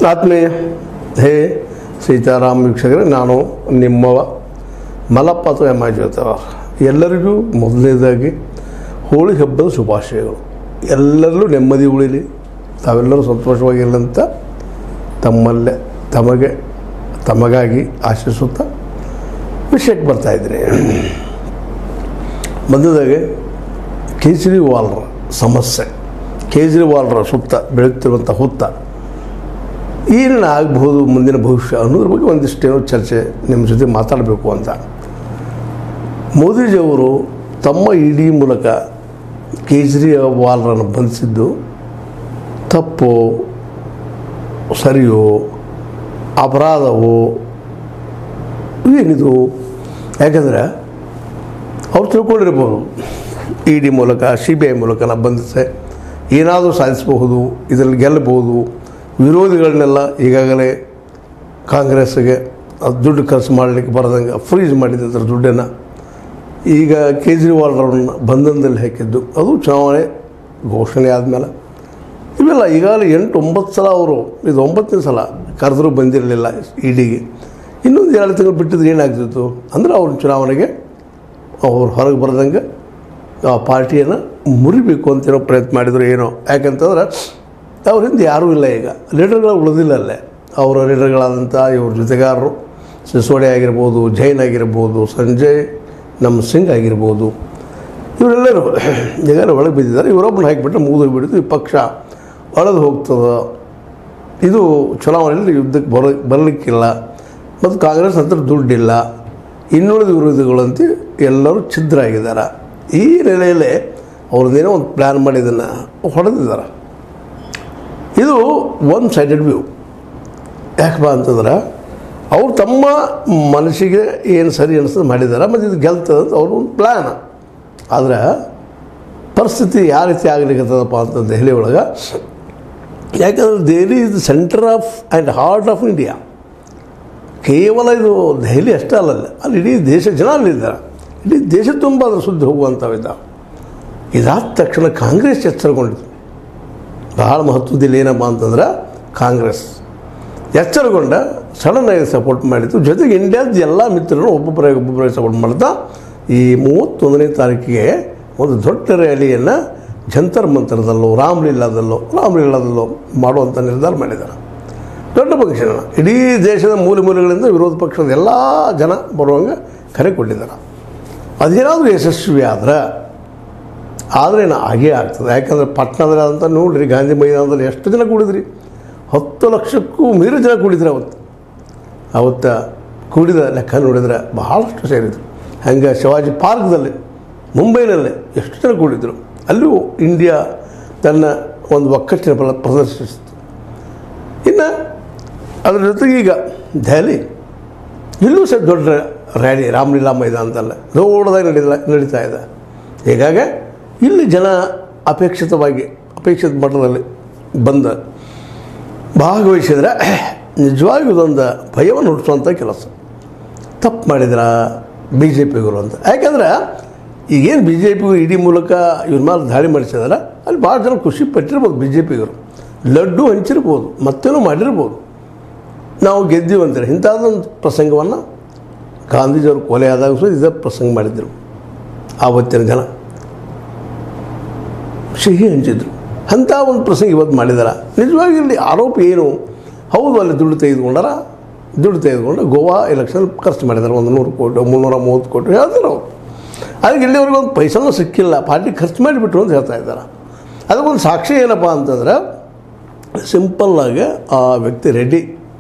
ಆತ್ಮೀಯ ಹೇ ಸೀತಾರಾಮ್ ವೀಕ್ಷಕರೇ ನಾನು ನಿಮ್ಮವ ಮಲಪ್ಪ ಅಥವಾ ಎಮ್ ಐ ಜ್ಯೋತಿವ ಎಲ್ಲರಿಗೂ ಮೊದಲನೇದಾಗಿ ಹೋಳಿ ಹಬ್ಬದ ಶುಭಾಶಯಗಳು ಎಲ್ಲರಲ್ಲೂ ನೆಮ್ಮದಿ ಉಳಿಲಿ ತಾವೆಲ್ಲರೂ ಸಂತೋಷವಾಗಿರಲಿ ಅಂತ ತಮ್ಮಲ್ಲೇ ತಮಗೆ ತಮಗಾಗಿ ಆಶಿಸುತ್ತಾ ವಿಷಯಕ್ಕೆ ಬರ್ತಾ ಇದ್ದೀನಿ ಮೊದಲದಾಗೆ ಕೇಜ್ರಿವಾಲ್ರ ಸಮಸ್ಯೆ ಕೇಜ್ರಿವಾಲ್ರ ಸುತ್ತ ಬೆಳಗ್ತಿರುವಂಥ ಹುತ್ತ ಏನೇನು ಆಗಬಹುದು ಮುಂದಿನ ಭವಿಷ್ಯ ಅನ್ನೋದ್ರ ಬಗ್ಗೆ ಒಂದಿಷ್ಟೇನೋ ಚರ್ಚೆ ನಿಮ್ಮ ಜೊತೆ ಮಾತಾಡಬೇಕು ಅಂತ ಮೋದಿಜಿಯವರು ತಮ್ಮ ಇಡಿ ಮೂಲಕ ಕೇಜ್ರಿವಾಲ್ರನ್ನು ಬಂಧಿಸಿದ್ದು ತಪ್ಪು ಸರಿಯೋ ಅಪರಾಧವೋ ಏನಿದು ಯಾಕಂದರೆ ಅವ್ರು ತಿಳ್ಕೊಂಡಿರ್ಬೋದು ಇ ಡಿ ಮೂಲಕ ಸಿ ಬಿ ಐ ಮೂಲಕ ನಾವು ಬಂಧಿಸೆ ಏನಾದರೂ ಸಾಧಿಸಬಹುದು ಇದರಲ್ಲಿ ಗೆಲ್ಲಬಹುದು ವಿರೋಧಿಗಳನ್ನೆಲ್ಲ ಈಗಾಗಲೇ ಕಾಂಗ್ರೆಸ್ಗೆ ಅದು ದುಡ್ಡು ಖರ್ಚು ಮಾಡಲಿಕ್ಕೆ ಬರದಂಗೆ ಫ್ರೀಜ್ ಮಾಡಿದ್ದು ಅದರ ದುಡ್ಡನ್ನು ಈಗ ಕೇಜ್ರಿವಾಲ್ರವ್ರನ್ನ ಬಂಧನದಲ್ಲಿ ಹಾಕಿದ್ದು ಅದು ಚುನಾವಣೆ ಘೋಷಣೆ ಆದಮೇಲೆ ಇವೆಲ್ಲ ಈಗಾಗಲೇ ಎಂಟು ಒಂಬತ್ತು ಸಲ ಅವರು ಇದು ಒಂಬತ್ತನೇ ಸಲ ಕರೆದರೂ ಬಂದಿರಲಿಲ್ಲ ಇಡಿಗೆ ಇನ್ನೊಂದು ಎರಡು ತಿಂಗಳು ಬಿಟ್ಟಿದ್ರೆ ಏನಾಗ್ತಿತ್ತು ಅಂದರೆ ಅವ್ರ ಚುನಾವಣೆಗೆ ಅವ್ರು ಹೊರಗೆ ಬರ್ದಂಗೆ ಆ ಪಾರ್ಟಿಯನ್ನು ಮುರಿಬೇಕು ಅಂತೇನೋ ಪ್ರಯತ್ನ ಮಾಡಿದ್ರು ಏನೋ ಯಾಕಂತಂದ್ರೆ ಅವ್ರ ಹಿಂದೆ ಯಾರೂ ಇಲ್ಲ ಈಗ ಲೀಡರ್ಗಳು ಉಳಿದಿಲ್ಲ ಅಲ್ಲೇ ಅವರ ಲೀಡರ್ಗಳಾದಂಥ ಇವ್ರ ಜೊತೆಗಾರರು ಸಿಸೋಡೆ ಆಗಿರ್ಬೋದು ಜೈನ್ ಆಗಿರ್ಬೋದು ಸಂಜಯ್ ನಮ್ಮ ಸಿಂಗ್ ಆಗಿರ್ಬೋದು ಇವರೆಲ್ಲರೂ ಈಗಾಗಲೇ ಒಳಗೆ ಬಿದ್ದಿದ್ದಾರೆ ಇವರೊಬ್ಬನ ಹಾಕಿಬಿಟ್ರೆ ಮುಗಿದು ಬಿಡಿತು ಈ ಪಕ್ಷ ಒಳಗೆ ಹೋಗ್ತದೆ ಇದು ಚುನಾವಣೆಯಲ್ಲಿ ಯುದ್ಧಕ್ಕೆ ಬರ ಬರಲಿಕ್ಕಿಲ್ಲ ಮತ್ತು ಕಾಂಗ್ರೆಸ್ ಹತ್ರ ದುಡ್ಡಿಲ್ಲ ಇನ್ನುಳಿದ ವಿರೋಧಿಗಳಂತೆ ಎಲ್ಲರೂ ಛಿದ್ರ ಆಗಿದ್ದಾರೆ ಈ ನೆಲೆಯಲ್ಲೇ ಅವ್ರದ್ದೇನೋ ಒಂದು ಪ್ಲ್ಯಾನ್ ಮಾಡಿ ಇದನ್ನು ಹೊಡೆದಿದ್ದಾರೆ ಇದು ಒನ್ ಸೈಡೆಡ್ ವ್ಯೂ ಯಾಕಪ್ಪ ಅಂತಂದ್ರೆ ಅವ್ರು ತಮ್ಮ ಮನಸ್ಸಿಗೆ ಏನು ಸರಿ ಅನಿಸ್ತದೆ ಮಾಡಿದ್ದಾರೆ ಮತ್ತು ಇದು ಗೆಲ್ತದೆ ಅಂತ ಅವ್ರ ಒಂದು ಪ್ಲ್ಯಾನ್ ಆದರೆ ಪರಿಸ್ಥಿತಿ ಯಾವ ರೀತಿ ಆಗಲಿಕ್ಕತ್ತದಪ್ಪ ಅಂತ ದೆಹಲಿ ಒಳಗೆ ಯಾಕಂದ್ರೆ Delhi is centre of and heart of India ಕೇವಲ ಇದು ದೆಹಲಿ ಅಷ್ಟೇ ಅಲ್ಲ ಅಲ್ಲಿ ಇಡೀ ದೇಶ ಜನ ಅಲ್ಲಿದ್ದಾರೆ ಇಡೀ ದೇಶ ತುಂಬ ಅದ್ರ ಸುದ್ದಿ ಹೋಗುವಂಥವಿದ್ದಾವೆ ಇದಾದ ತಕ್ಷಣ ಕಾಂಗ್ರೆಸ್ ಎಚ್ಚರಗೊಂಡಿತು ಬಹಳ ಮಹತ್ವದಲ್ಲಿ ಏನಪ್ಪ ಅಂತಂದ್ರೆ ಕಾಂಗ್ರೆಸ್ ಎಚ್ಚರಗೊಂಡ ಸಡನ್ನಾಗಿ ಸಪೋರ್ಟ್ ಮಾಡಿತ್ತು ಜೊತೆಗೆ ಇಂಡಿಯಾದ ಎಲ್ಲ ಮಿತ್ರರು ಒಬ್ಬೊಬ್ಬರಾಗಿ ಒಬ್ಬೊಬ್ಬರಾಗಿ ಸಪೋರ್ಟ್ ಮಾಡ್ತಾ ಈ ಮೂವತ್ತೊಂದನೇ ತಾರೀಕಿಗೆ ಒಂದು ದೊಡ್ಡ ರ್ಯಾಲಿಯನ್ನು ಜಂತರ್ ಮಂತರದಲ್ಲೋ ರಾಮಲೀಲಾದಲ್ಲೋ ರಾಮಲೀಲಾದಲ್ಲೋ ಮಾಡುವಂಥ ನಿರ್ಧಾರ ಮಾಡಿದ್ದಾರೆ ದೊಡ್ಡ ಫಂಕ್ಷನ್ ಇಡೀ ದೇಶದ ಮೂಲೆ ಮೂಲೆಗಳಿಂದ ವಿರೋಧ ಪಕ್ಷದ ಎಲ್ಲ ಜನ ಬರುವಂಗೆ ಕರೆ ಕೊಟ್ಟಿದ್ದಾರೆ ಅದೇನಾದರೂ ಯಶಸ್ವಿ ಆದ್ರೆ ಆದರೆ ನಾ ಹಾಗೇ ಆಗ್ತದೆ ಯಾಕಂದರೆ ಪಟ್ಟಣದಲ್ಲಿ ಅಂತ ನೋಡ್ರಿ ಗಾಂಧಿ ಮೈದಾನದಲ್ಲಿ ಎಷ್ಟು ಜನ ಕೂಡಿದ್ರಿ ಹತ್ತು ಲಕ್ಷಕ್ಕೂ ಮೀರಿ ಜನ ಕೂಡಿದ್ರು ಅವತ್ತು ಅವತ್ತು ಕೂಡಿದ ಲೆಕ್ಕ ನೋಡಿದ್ರೆ ಬಹಳಷ್ಟು ಸೇರಿದರು ಹಂಗೆ ಶಿವಾಜಿ ಪಾರ್ಕ್ದಲ್ಲಿ ಮುಂಬೈನಲ್ಲೇ ಎಷ್ಟು ಜನ ಕೂಡಿದ್ರು ಅಲ್ಲೂ ಇಂಡಿಯಾ ತನ್ನ ಒಂದು ಒಕ್ಕಟ್ಟಿನ ಫಲ ಪ್ರದರ್ಶಿಸಿತು ಇನ್ನು ಅದರ ಜೊತೆಗೆ ಈಗ ದೆಹಲಿ ಇಲ್ಲೂ ಸಹ ದೊಡ್ಡ ರ್ಯಾಲಿ ರಾಮಲೀಲಾ ಮೈದಾನದಲ್ಲ ದೊಡ್ಡದಾಗಿ ನಡೀತಾ ನಡೀತಾ ಇದೆ ಹೀಗಾಗಿ ಇಲ್ಲಿ ಜನ ಅಪೇಕ್ಷಿತವಾಗಿ ಅಪೇಕ್ಷಿತ ಮಟ್ಟದಲ್ಲಿ ಬಂದ ಭಾಗವಹಿಸಿದ್ರೆ ನಿಜವಾಗಿಯೂ ಇದೊಂದು ಭಯವನ್ನು ಹುಟ್ಟಿಸುವಂಥ ಕೆಲಸ ತಪ್ಪು ಮಾಡಿದ್ರ ಬಿ ಜೆ ಪಿಗರು ಅಂತ ಯಾಕಂದ್ರೆ ಈಗೇನು ಬಿ ಜೆ ಪಿಗೂ ಇಡೀ ಮೂಲಕ ಇವ್ರ ಮೇಲೆ ದಾಳಿ ಮಾಡಿಸಿದಾರೆ ಅಲ್ಲಿ ಭಾಳ ಜನ ಖುಷಿ ಪಟ್ಟಿರ್ಬೋದು ಬಿ ಜೆ ಪಿಗರು ಲಡ್ಡು ಹಂಚಿರ್ಬೋದು ಮತ್ತೇನೋ ಮಾಡಿರ್ಬೋದು ನಾವು ಗೆದ್ದೀವಿ ಅಂತಾರೆ ಇಂಥದ್ದೊಂದು ಪ್ರಸಂಗವನ್ನು ಗಾಂಧೀಜಿಯವರು ಕೊಲೆ ಆದಾಗ ಸಹ ಇದೇ ಪ್ರಸಂಗ ಮಾಡಿದ್ರು ಆವತ್ತಿನ ಜನ ಸಿಹಿ ಹಂಚಿದ್ರು ಅಂಥ ಒಂದು ಪ್ರಸಂಗ ಇವತ್ತು ಮಾಡಿದಾರ ನಿಜವಾಗಿ ಇಲ್ಲಿ ಆರೋಪ ಏನು ಹೌದು ಅಲ್ಲಿ ದುಡ್ಡು ತೆಗೆದುಕೊಂಡಾರ ದುಡ್ಡು ತೆಗೆದುಕೊಂಡು ಗೋವಾ ಎಲೆಕ್ಷನ್ ಖರ್ಚು ಮಾಡಿದ್ದಾರೆ ಒಂದು ನೂರು ಕೋಟಿ ಮುನ್ನೂರ ಮೂವತ್ತು ಕೋಟಿ ಹೇಳ್ತಾರೆ ಅವರು ಅದಕ್ಕೆ ಇಲ್ಲಿವರೆಗೆ ಒಂದು ಪೈಸನೂ ಸಿಕ್ಕಿಲ್ಲ ಪಾರ್ಟಿ ಖರ್ಚು ಮಾಡಿಬಿಟ್ರು ಅಂತ ಹೇಳ್ತಾ ಇದ್ದಾರೆ ಅದಕ್ಕೊಂದು ಸಾಕ್ಷಿ ಏನಪ್ಪ ಅಂತಂದ್ರೆ ಸಿಂಪಲ್ಲಾಗಿ ಆ ವ್ಯಕ್ತಿ ರೆಡ್ಡಿ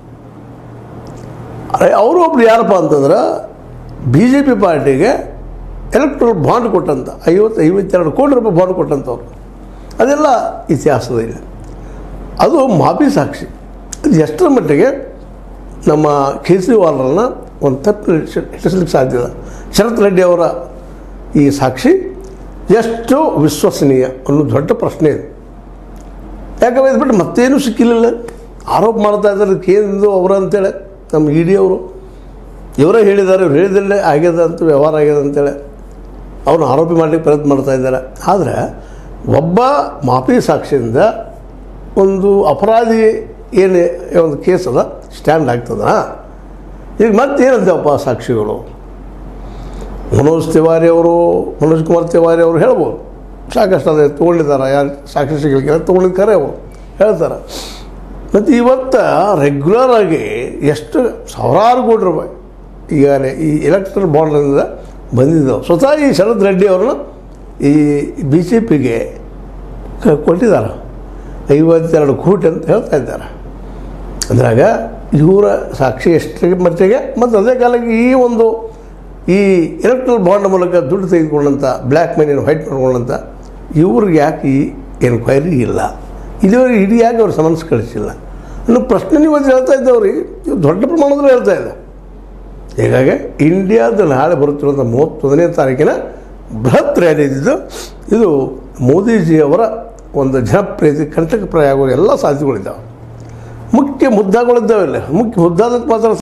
ಅವರು ಒಬ್ರು ಯಾರಪ್ಪ ಅಂತಂದ್ರೆ ಬಿ ಜೆ ಪಿ ಪಾರ್ಟಿಗೆ ಎಲೆಕ್ಟ್ರಲ್ ಬಾಂಡ್ ಕೊಟ್ಟಂತ ಐವತ್ತು ಐವತ್ತೆರಡು ಕೋಟಿ ರೂಪಾಯಿ ಬಾಂಡ್ ಕೊಟ್ಟಂಥವ್ರು ಅದೆಲ್ಲ ಇತಿಹಾಸದ ಇದೆ ಅದು ಮಾಪಿ ಸಾಕ್ಷಿ ಅದು ಎಷ್ಟರ ಮಟ್ಟಿಗೆ ನಮ್ಮ ಕೇಜ್ರಿವಾಲ್ರನ್ನ ಒಂದು ತಪ್ಪು ಹಿಡಿಸಲಿಕ್ಕೆ ಸಾಧ್ಯ ಇಲ್ಲ ಶರತ್ ರೆಡ್ಡಿ ಅವರ ಈ ಸಾಕ್ಷಿ ಎಷ್ಟು ವಿಶ್ವಸನೀಯ ಅನ್ನೋ ದೊಡ್ಡ ಪ್ರಶ್ನೆ ಇದೆ ಯಾಕಂದ್ರೆ ಇದು ಬಿಟ್ಟು ಮತ್ತೇನು ಸಿಕ್ಕಿಲ್ಲ ಆರೋಪ ಮಾಡ್ತಾ ಇದ್ದಾರೆ ಅದಕ್ಕೆ ಏನಿದು ಅವರ ಅಂತೇಳಿ ನಮ್ಮ ಇ ಡಿ ಅವರು ಇವರೇ ಹೇಳಿದ್ದಾರೆ ಇವ್ರು ಹೇಳಿದಲ್ಲೇ ಆಗ್ಯದ ಅಂತ ವ್ಯವಹಾರ ಆಗ್ಯದ ಅಂತೇಳಿ ಅವ್ರನ್ನ ಆರೋಪಿ ಮಾಡಲಿಕ್ಕೆ ಪ್ರಯತ್ನ ಮಾಡ್ತಾ ಇದ್ದಾರೆ ಆದರೆ ಒಬ್ಬ ಮಾಪಿ ಸಾಕ್ಷಿಯಿಂದ ಒಂದು ಅಪರಾಧಿ ಏನು ಒಂದು ಕೇಸ್ ಅದ ಸ್ಟ್ಯಾಂಡ್ ಆಗ್ತದ ಈಗ ಮತ್ತೇನಂತೇವಪ್ಪ ಸಾಕ್ಷಿಗಳು ಮನೋಜ್ ತಿವಾರಿ ಅವರು ಮನೋಜ್ ಕುಮಾರ್ ತಿವಾರಿ ಅವರು ಹೇಳ್ಬೋದು ಸಾಕಷ್ಟು ಅದೇ ತೊಗೊಂಡಿದ್ದಾರೆ ಯಾರು ಸಾಕ್ಷಿ ಸಿಗಲಿಕ್ಕೆ ತೊಗೊಂಡಿದ್ದು ಕರೆ ಅವರು ಹೇಳ್ತಾರೆ ಮತ್ತು ಇವತ್ತು ರೆಗ್ಯುಲರ್ ಆಗಿ ಎಷ್ಟು ಸಾವಿರಾರು ಕೋಟಿ ರೂಪಾಯಿ ಈಗಾಗಲೇ ಈ ಎಲೆಕ್ಟ್ರಲ್ ಬಾಂಡ್ನಿಂದ ಬಂದಿದ್ದಾವೆ ಸ್ವತಃ ಈ ಶರದ್ ರೆಡ್ಡಿ ಅವ್ರನ್ನ ಈ ಬಿ ಜೆ ಪಿಗೆ ಕೊಟ್ಟಿದ್ದಾರೆ ಐವತ್ತೆರಡು ಕೋಟಿ ಅಂತ ಹೇಳ್ತಾ ಇದ್ದಾರೆ ಅದ್ರಾಗ ಇವರ ಸಾಕ್ಷಿ ಎಷ್ಟರ ಮಟ್ಟಿಗೆ ಮತ್ತು ಅದೇ ಕಾಲಕ್ಕೆ ಈ ಒಂದು ಈ ಎಲೆಕ್ಟ್ರಲ್ ಬಾಂಡ್ ಮೂಲಕ ದುಡ್ಡು ತೆಗೆದುಕೊಂಡಂಥ ಬ್ಲ್ಯಾಕ್ ಮನಿಯನ್ನು ವೈಟ್ ಮಾಡ್ಕೊಂಡಂಥ ಇವ್ರಿಗೆ ಯಾಕೆ ಈ ಎನ್ಕ್ವೈರಿ ಇಲ್ಲ ಇಲ್ಲಿವರೆಗೆ ಇಡೀ ಯಾಕೆ ಅವ್ರು ಸಮನ್ಸ್ ಕಳಿಸಿಲ್ಲ ಇನ್ನು ಪ್ರಶ್ನೆ ನೀವು ಅದು ಹೇಳ್ತಾ ಇದ್ದವ್ರಿ ಇವು ದೊಡ್ಡ ಪ್ರಮಾಣದಲ್ಲಿ ಹೇಳ್ತಾ ಇದೆ ಹೀಗಾಗಿ ಇಂಡಿಯಾದ ನಾಳೆ ಬರುತ್ತಿರುವಂಥ ಮೂವತ್ತೊಂದನೇ ತಾರೀಕಿನ ಬೃಹತ್ ರ್ಯಾಲಿ ಇದ್ದಿದ್ದು ಇದು ಮೋದಿಜಿಯವರ ಒಂದು ಜನಪ್ರಿಯತೆ ಕಂಟಕಪ್ರಾಯ ಆಗುವ ಎಲ್ಲ ಸಾಧ್ಯತೆಗಳಿದ್ದಾವೆ ಮುಖ್ಯ ಮುದ್ದಾಗಳಿದ್ದಾವೆ ಇಲ್ಲ ಮುಖ್ಯ ಮುದ್ದಾದ ಮಾತ್ರ